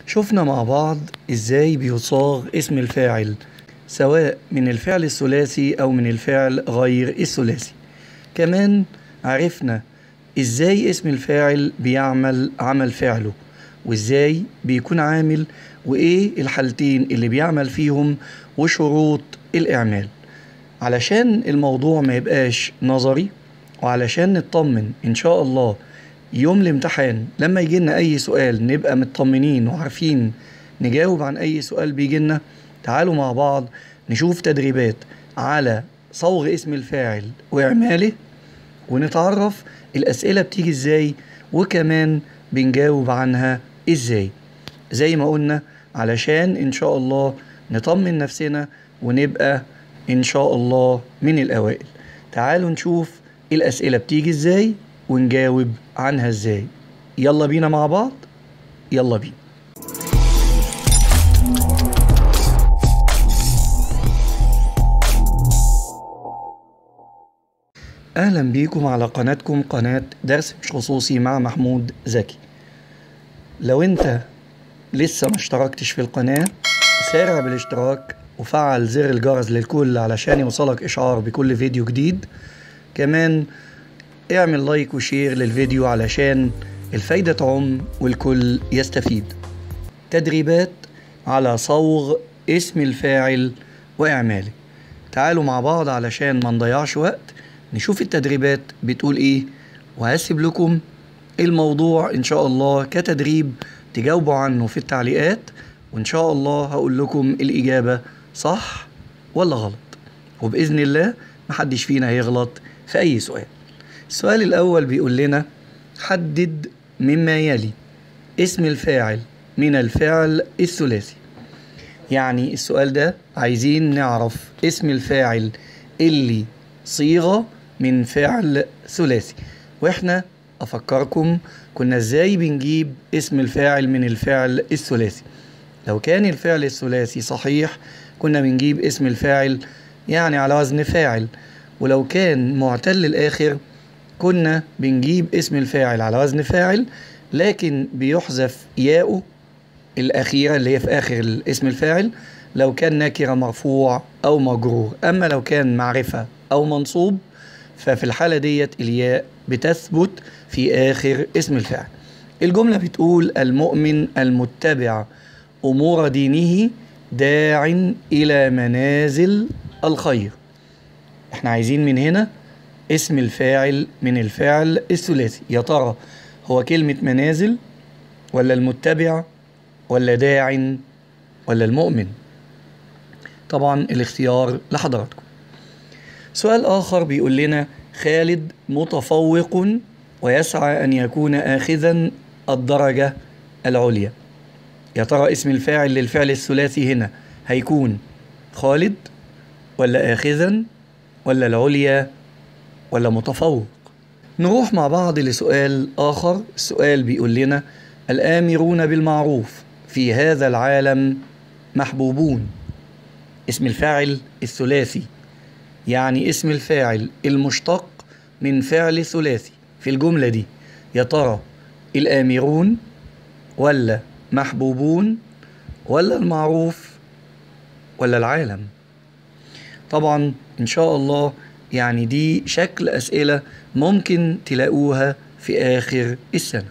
شفنا مع بعض ازاي بيصاغ اسم الفاعل سواء من الفعل الثلاثي او من الفعل غير الثلاثي كمان عرفنا ازاي اسم الفاعل بيعمل عمل فعله وازاي بيكون عامل وايه الحالتين اللي بيعمل فيهم وشروط الاعمال علشان الموضوع ما يبقاش نظري وعلشان نطمن ان شاء الله يوم الامتحان لما يجي لنا اي سؤال نبقى مطمنين وعارفين نجاوب عن اي سؤال بيجي لنا تعالوا مع بعض نشوف تدريبات على صوغ اسم الفاعل واعماله ونتعرف الاسئله بتيجي ازاي وكمان بنجاوب عنها ازاي زي ما قلنا علشان ان شاء الله نطمن نفسنا ونبقى ان شاء الله من الاوائل تعالوا نشوف الاسئله بتيجي ازاي ونجاوب عنها ازاي يلا بينا مع بعض يلا بينا اهلا بيكم على قناتكم قناة درس مش خصوصي مع محمود زكي لو انت لسه ما اشتركتش في القناة سارع بالاشتراك وفعل زر الجرس للكل علشان يوصلك اشعار بكل فيديو جديد كمان اعمل لايك وشير للفيديو علشان الفايدة تعم والكل يستفيد تدريبات على صوغ اسم الفاعل وإعماله تعالوا مع بعض علشان ما نضيعش وقت نشوف التدريبات بتقول ايه وهسيب لكم الموضوع ان شاء الله كتدريب تجاوبوا عنه في التعليقات وان شاء الله هقول لكم الاجابة صح ولا غلط وبإذن الله محدش فينا هيغلط في اي سؤال السؤال الأول بيقول لنا حدد مما يلي اسم الفاعل من الفعل الثلاثي يعني السؤال ده عايزين نعرف اسم الفاعل اللي صيغة من فعل ثلاثي واحنا افكركم كنا ازاي بنجيب اسم الفاعل من الفعل الثلاثي لو كان الفعل الثلاثي صحيح كنا بنجيب اسم الفاعل يعني على وزن فاعل ولو كان معتل الاخر كنا بنجيب اسم الفاعل على وزن فاعل لكن بيحذف ياؤه الأخيرة اللي هي في آخر اسم الفاعل لو كان نكرة مرفوع أو مجرور أما لو كان معرفة أو منصوب ففي الحالة ديت الياء بتثبت في آخر اسم الفاعل الجملة بتقول المؤمن المتبع أمور دينه داع إلى منازل الخير احنا عايزين من هنا اسم الفاعل من الفعل الثلاثي يا ترى هو كلمة منازل ولا المتبع ولا داع ولا المؤمن طبعا الاختيار لحضراتكم سؤال آخر بيقول لنا خالد متفوق ويسعى أن يكون آخذا الدرجة العليا يا ترى اسم الفاعل للفعل الثلاثي هنا هيكون خالد ولا آخذا ولا العليا ولا متفوق نروح مع بعض لسؤال آخر السؤال بيقول لنا الآمرون بالمعروف في هذا العالم محبوبون اسم الفاعل الثلاثي يعني اسم الفاعل المشتق من فعل ثلاثي في الجملة دي يا ترى الآمرون ولا محبوبون ولا المعروف ولا العالم طبعا إن شاء الله يعني دي شكل أسئلة ممكن تلاقوها في آخر السنة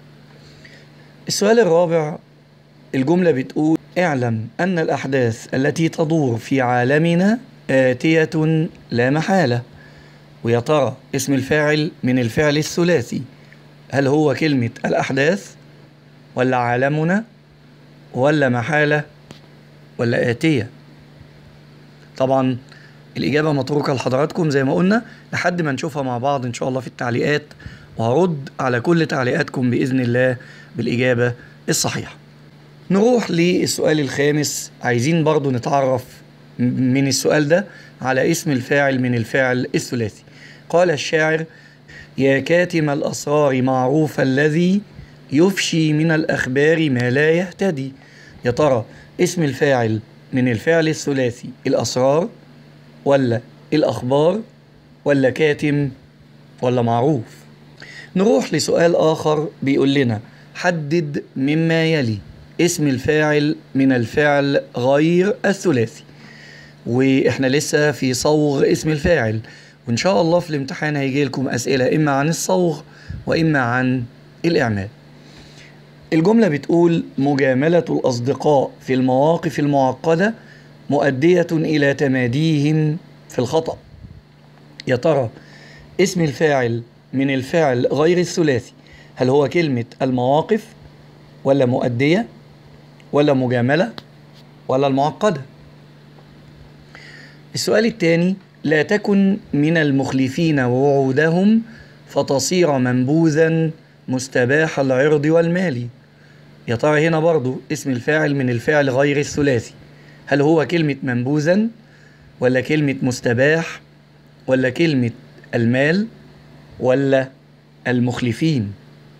السؤال الرابع الجملة بتقول اعلم أن الأحداث التي تدور في عالمنا آتية لا محالة ويا ترى اسم الفاعل من الفعل الثلاثي هل هو كلمة الأحداث ولا عالمنا ولا محالة ولا آتية طبعا الإجابة متروكة لحضراتكم زي ما قلنا لحد ما نشوفها مع بعض إن شاء الله في التعليقات وهرد على كل تعليقاتكم بإذن الله بالإجابة الصحيحة نروح للسؤال الخامس عايزين برضو نتعرف من السؤال ده على اسم الفاعل من الفعل الثلاثي قال الشاعر يا كاتم الأسرار معروف الذي يفشي من الأخبار ما لا يهتدي يا ترى اسم الفاعل من الفعل الثلاثي الأسرار ولا الأخبار ولا كاتم ولا معروف نروح لسؤال آخر بيقول لنا حدد مما يلي اسم الفاعل من الفعل غير الثلاثي واحنا لسه في صوغ اسم الفاعل وان شاء الله في الامتحان هيجي لكم اسئله اما عن الصوغ واما عن الاعمال الجمله بتقول مجامله الاصدقاء في المواقف المعقده مؤديه الى تماديهم في الخطا يا ترى اسم الفاعل من الفعل غير الثلاثي هل هو كلمه المواقف ولا مؤديه ولا مجامله ولا المعقده السؤال الثاني لا تكن من المخلفين ووعودهم فتصير منبوذا مستباح العرض والمال يا ترى هنا برضو اسم الفاعل من الفعل غير الثلاثي هل هو كلمة منبوذا ولا كلمة مستباح ولا كلمة المال ولا المخلفين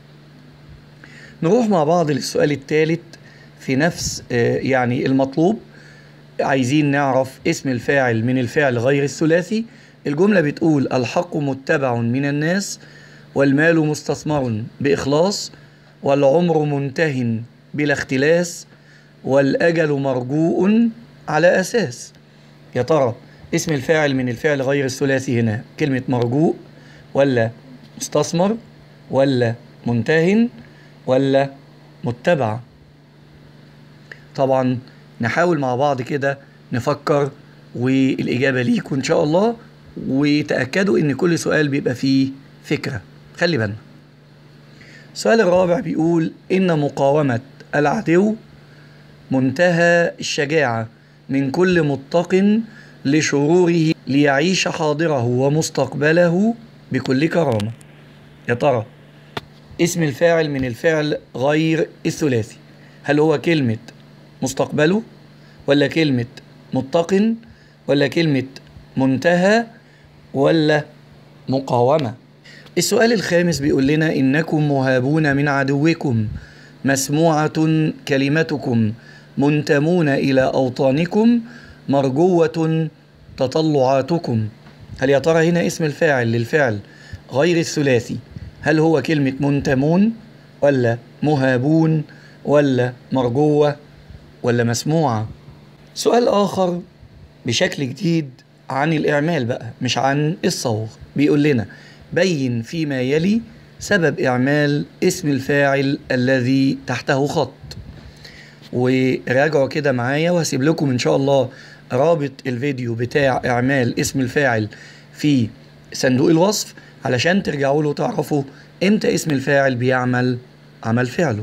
نروح مع بعض للسؤال الثالث في نفس يعني المطلوب عايزين نعرف اسم الفاعل من الفعل غير الثلاثي الجملة بتقول الحق متبع من الناس والمال مستثمر بإخلاص والعمر منته بلا اختلاس والأجل مرجوء على أساس يا ترى اسم الفاعل من الفعل غير الثلاثي هنا كلمة مرجوء ولا مستثمر ولا منتهن ولا متبع طبعا نحاول مع بعض كده نفكر والإجابة ليكم إن شاء الله وتأكدوا إن كل سؤال بيبقى فيه فكرة خلي بالنا السؤال الرابع بيقول إن مقاومة العدو منتهى الشجاعة من كل متق لشروره ليعيش حاضره ومستقبله بكل كرامة يا ترى اسم الفاعل من الفعل غير الثلاثي هل هو كلمة مستقبله ولا كلمة متقن ولا كلمة منتهى ولا مقاومة السؤال الخامس بيقول لنا إنكم مهابون من عدوكم مسموعة كلمتكم منتمون إلى أوطانكم مرجوة تطلعاتكم هل يا ترى هنا اسم الفاعل للفعل غير الثلاثي هل هو كلمة منتمون ولا مهابون ولا مرجوة ولا مسموعة سؤال آخر بشكل جديد عن الإعمال بقى مش عن الصوغ بيقول لنا بين فيما يلي سبب إعمال اسم الفاعل الذي تحته خط وراجعوا كده معايا وهسيب لكم إن شاء الله رابط الفيديو بتاع إعمال اسم الفاعل في صندوق الوصف علشان ترجعوا له تعرفوا إمتى اسم الفاعل بيعمل عمل فعله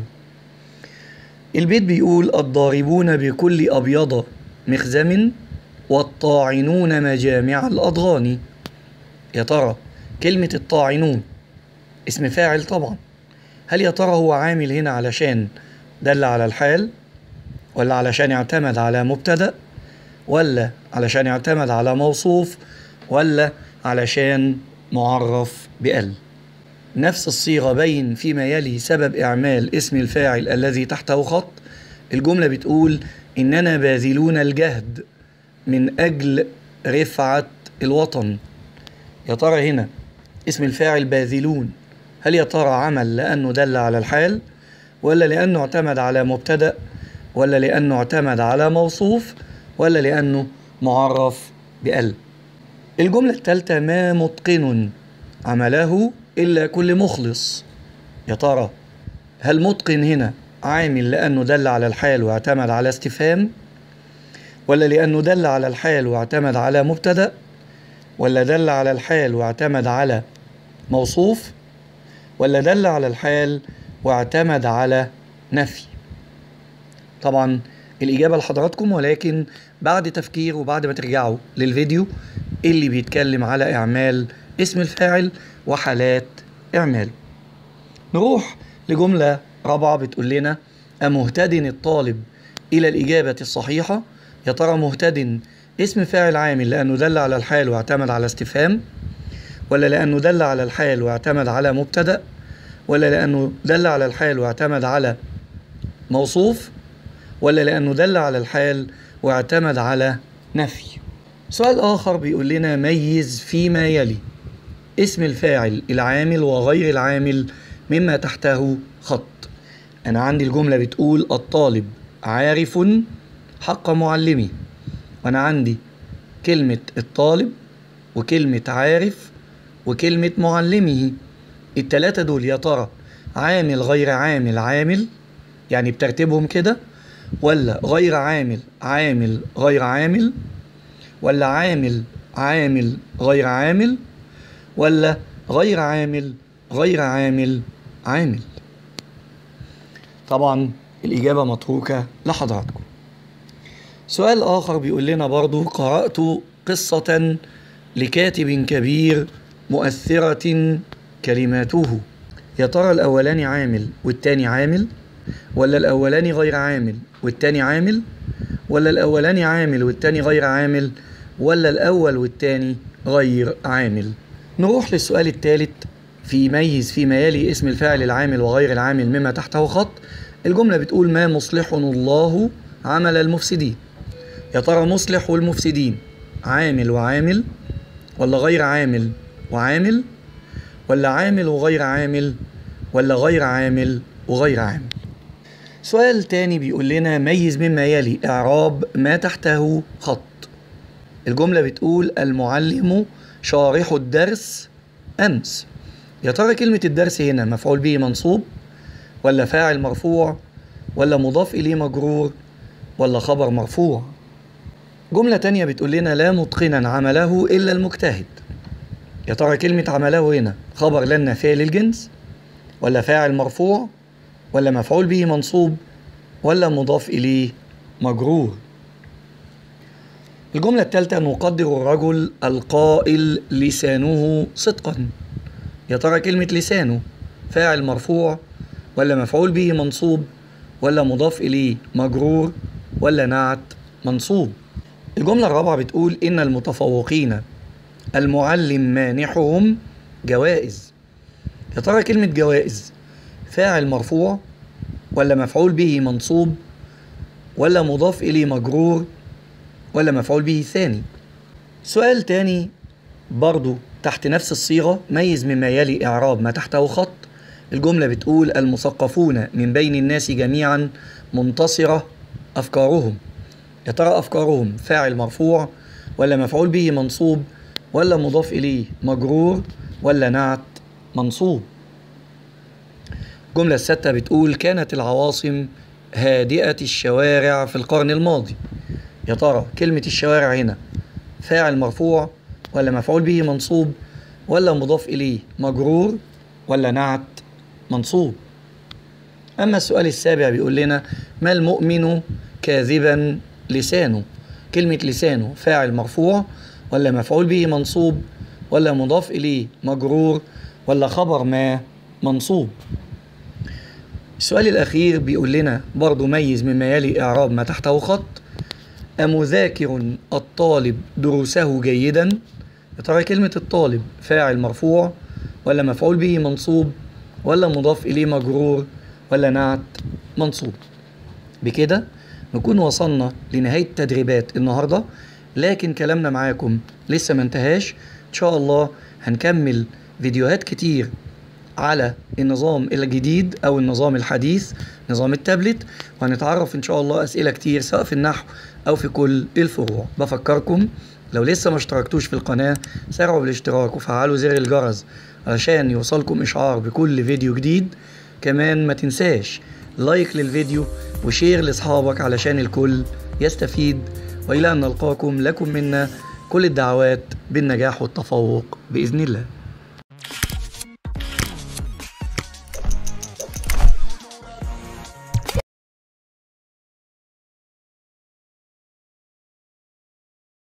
البيت بيقول الضاربون بكل أبيض مخزم والطاعنون مجامع الأضغان يا ترى كلمة الطاعنون اسم فاعل طبعا هل يا ترى هو عامل هنا علشان دل على الحال ولا علشان يعتمد على مبتدأ ولا علشان يعتمد على موصوف ولا علشان معرف بأل نفس الصيغة بين فيما يلي سبب إعمال اسم الفاعل الذي تحته خط الجملة بتقول إننا باذلون الجهد من أجل رفعة الوطن يا ترى هنا اسم الفاعل باذلون هل يا ترى عمل لأنه دل على الحال ولا لأنه اعتمد على مبتدأ ولا لأنه اعتمد على موصوف ولا لأنه معرف بأل الجملة الثالثة ما متقن عمله إلا كل مخلص يا ترى هل متقن هنا عامل لأنه دل على الحال واعتمد على استفهام ولا لأنه دل على الحال واعتمد على مبتدأ ولا دل على الحال واعتمد على موصوف ولا دل على الحال واعتمد على نفي طبعا الإجابة لحضراتكم ولكن بعد تفكير وبعد ما ترجعوا للفيديو اللي بيتكلم على إعمال اسم الفاعل وحالات إعماله نروح لجملة رابعة بتقول لنا أمهتد الطالب إلى الإجابة الصحيحة يا ترى مهتد اسم فاعل عامل لأنه دل على الحال واعتمد على استفهام ولا لأنه دل على الحال واعتمد على مبتدأ ولا لأنه دل على الحال واعتمد على موصوف ولا لأنه دل على الحال واعتمد على نفي سؤال آخر بيقول لنا ميز فيما يلي اسم الفاعل العامل وغير العامل مما تحته خط أنا عندي الجملة بتقول الطالب عارف حق معلمه وأنا عندي كلمة الطالب وكلمة عارف وكلمة معلمه التلاتة دول يا ترى عامل غير عامل عامل يعني بترتيبهم كده ولا غير عامل عامل غير عامل ولا عامل عامل غير عامل ولا غير عامل غير عامل عامل طبعا الإجابة متروكة لحضراتكم سؤال آخر بيقول لنا برضو قرأت قصة لكاتب كبير مؤثرة كلماته يا ترى الأولاني عامل والتاني عامل ولا الأولاني غير عامل والتاني عامل ولا الأولاني عامل والتاني غير عامل ولا الأول والتاني غير عامل نروح للسؤال الثالث في ميز فيما يلي اسم الفاعل العامل وغير العامل مما تحته خط الجملة بتقول ما مصلح الله عمل المفسدين يا ترى مصلح والمفسدين عامل وعامل ولا غير عامل وعامل ولا عامل وغير عامل ولا غير عامل وغير عامل سؤال تاني بيقول لنا ميز مما يلي إعراب ما تحته خط الجملة بتقول المعلم شارح الدرس أمس يا ترى كلمة الدرس هنا مفعول به منصوب ولا فاعل مرفوع ولا مضاف إليه مجرور ولا خبر مرفوع جملة تانية بتقول لنا لا متقنا عمله إلا المجتهد يا ترى كلمة عمله هنا خبر لنا فعل الجنس ولا فاعل مرفوع ولا مفعول به منصوب ولا مضاف إليه مجرور الجملة الثالثة نقدر الرجل القائل لسانه صدقا يا ترى كلمة لسانه فاعل مرفوع ولا مفعول به منصوب ولا مضاف إليه مجرور ولا نعت منصوب الجملة الرابعة بتقول إن المتفوقين المعلم مانحهم جوائز يا ترى كلمة جوائز فاعل مرفوع ولا مفعول به منصوب ولا مضاف إليه مجرور ولا مفعول به ثاني سؤال تاني برضو تحت نفس الصيغة ميز مما يلي إعراب ما تحته خط الجملة بتقول المثقفون من بين الناس جميعا منتصرة أفكارهم يا ترى أفكارهم فاعل مرفوع ولا مفعول به منصوب ولا مضاف إليه مجرور ولا نعت منصوب الجملة الستة بتقول كانت العواصم هادئة الشوارع في القرن الماضي يا ترى كلمة الشوارع هنا فاعل مرفوع ولا مفعول به منصوب ولا مضاف إليه مجرور ولا نعت منصوب أما السؤال السابع بيقول لنا ما المؤمن كاذبا لسانه كلمة لسانه فاعل مرفوع ولا مفعول به منصوب ولا مضاف إليه مجرور ولا خبر ما منصوب السؤال الأخير بيقول لنا برضو ميز مما يلي إعراب ما تحته خط أمذاكر الطالب دروسه جيدا يا ترى كلمة الطالب فاعل مرفوع ولا مفعول به منصوب ولا مضاف إليه مجرور ولا نعت منصوب بكده نكون وصلنا لنهاية تدريبات النهاردة لكن كلامنا معاكم لسه ما انتهاش إن شاء الله هنكمل فيديوهات كتير على النظام الجديد او النظام الحديث نظام التابلت وهنتعرف ان شاء الله اسئله كتير سواء في النحو او في كل الفروع بفكركم لو لسه ما اشتركتوش في القناه سارعوا بالاشتراك وفعلوا زر الجرس علشان يوصلكم اشعار بكل فيديو جديد كمان ما تنساش لايك للفيديو وشير لاصحابك علشان الكل يستفيد والى ان نلقاكم لكم منا كل الدعوات بالنجاح والتفوق باذن الله